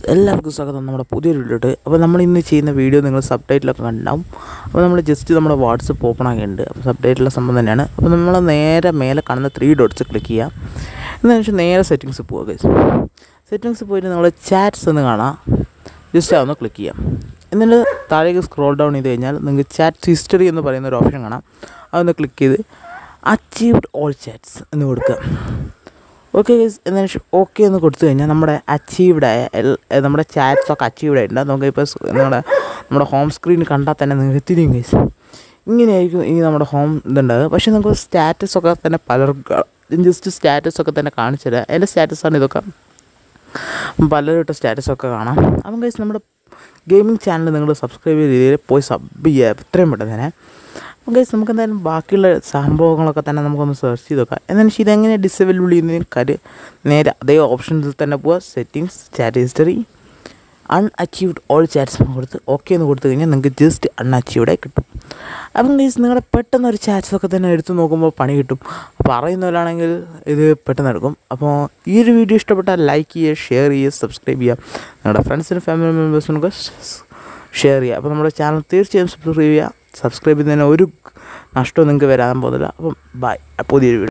എല്ലാവർക്കും സ്വാഗതം നമ്മുടെ പുതിയൊരു വീഡിയോട്ട് അപ്പോൾ നമ്മൾ ഇന്ന് ചെയ്യുന്ന വീഡിയോ നിങ്ങൾ സബ് ടൈറ്റിലൊക്കെ കണ്ടാവും അപ്പോൾ നമ്മൾ ജസ്റ്റ് നമ്മുടെ വാട്സപ്പ് ഓപ്പൺ ആക്കിയിട്ടുണ്ട് അപ്പോൾ സബ് ടൈറ്റിലുള്ള സംഭവം തന്നെയാണ് അപ്പോൾ നമ്മൾ നേരെ മേലെ കാണുന്ന ത്രീ ഡോട്ട്സ് ക്ലിക്ക് ചെയ്യുക എന്നതിന് ശേഷം നേരെ സെറ്റിങ്സ് പോവുക സെറ്റിങ്സ് പോയിട്ട് നമ്മൾ ചാറ്റ്സ് എന്ന് കാണാം ജസ്റ്റ് അതൊന്ന് ക്ലിക്ക് ചെയ്യാം എന്നിട്ട് താഴേക്ക് സ്ക്രോൾ ഡൗൺ ചെയ്ത് കഴിഞ്ഞാൽ നിങ്ങൾക്ക് ചാറ്റ് ഹിസ്റ്ററി എന്ന് പറയുന്ന ഒരു ഓപ്ഷൻ കാണാം അതൊന്ന് ക്ലിക്ക് ചെയ്ത് അച്ചീവ്ഡ് ഓൾ ചാറ്റ്സ് എന്ന് കൊടുക്കുക ഓക്കെ ഗൈസ് എന്നതിന് ശേഷം ഓക്കെ എന്ന് കൊടുത്തു കഴിഞ്ഞാൽ നമ്മുടെ അച്ചീവ്ഡ് ആയ എൽ- ഏ, നമ്മുടെ ചാറ്റ്സ് ഒക്കെ അച്ചീവ്ഡ് ആയിട്ടുണ്ട് നമുക്ക് ഇപ്പോൾ നമ്മുടെ നമ്മുടെ ഹോം സ്ക്രീൻ കണ്ടാൽ തന്നെ നിങ്ങൾക്ക് തിരിയും ഗൈസ് ഇങ്ങനെയായിരിക്കും ഇനി നമ്മുടെ ഹോം ഇതുണ്ടാകുക പക്ഷേ നമുക്ക് സ്റ്റാറ്റസ് ഒക്കെ തന്നെ പലർക്കും ജസ്റ്റ് സ്റ്റാറ്റസ് ഒക്കെ തന്നെ കാണിച്ചു തരാം എൻ്റെ സ്റ്റാറ്റസാണ് ഇതൊക്കെ പലരും ഇട്ട സ്റ്റാറ്റസ് ഒക്കെ കാണാം അപ്പം കഴിച്ച് നമ്മുടെ ഗെയിമിംഗ് ചാനൽ നിങ്ങൾ സബ്സ്ക്രൈബ് ചെയ്ത് രീതിയിൽ പോയി സബ് ചെയ്യുക എത്രയും പെട്ടെന്ന് തന്നെ അപ്പം കഴിച്ച് നമുക്ക് എന്തായാലും ബാക്കിയുള്ള സംഭവങ്ങളൊക്കെ തന്നെ നമുക്കൊന്ന് സെർച്ച് ചെയ്ത് നോക്കാം എന്നാലും പക്ഷേ ഇതെങ്ങനെ ഡിസേബിൾ ചെയ്യുന്നതിന് കാര്യം നേരെ അതേ ഓപ്ഷൻസിൽ തന്നെ പോവുക settings chat history unarchived all chats കൊടുത്ത് ഓക്കെ എന്ന് കൊടുത്തു കഴിഞ്ഞാൽ നിങ്ങൾക്ക് ജസ്റ്റ് അൺഅച്ചീവ്ഡ് ആയി കിട്ടും അപ്പം ഗൈസ് നിങ്ങളുടെ പെട്ടെന്ന് ഒരു ചാറ്റ്സ് ഒക്കെ തന്നെ എടുത്ത് നോക്കുമ്പോൾ പണി കിട്ടും അപ്പോൾ അറിയുന്നവരാണെങ്കിൽ ഇത് പെട്ടെന്ന് എടുക്കും അപ്പോൾ ഈ ഒരു വീഡിയോ ഇഷ്ടപ്പെട്ടാൽ ലൈക്ക് ചെയ്യുക ഷെയർ ചെയ്യുക സബ്സ്ക്രൈബ് ചെയ്യുക നിങ്ങളുടെ ഫ്രണ്ട്സിനും ഫാമിലി മെമ്പേഴ്സിനൊക്കെ ഷെയർ ചെയ്യുക അപ്പോൾ നമ്മുടെ ചാനൽ തീർച്ചയായും സബ്സ്ക്രൈബ് ചെയ്യുക സബ്സ്ക്രൈബ് ചെയ്യുന്നതിന് ഒരു നഷ്ടവും നിങ്ങൾക്ക് വരാൻ പോകുന്നില്ല അപ്പം ബൈ പുതിയൊരു വീഡിയോ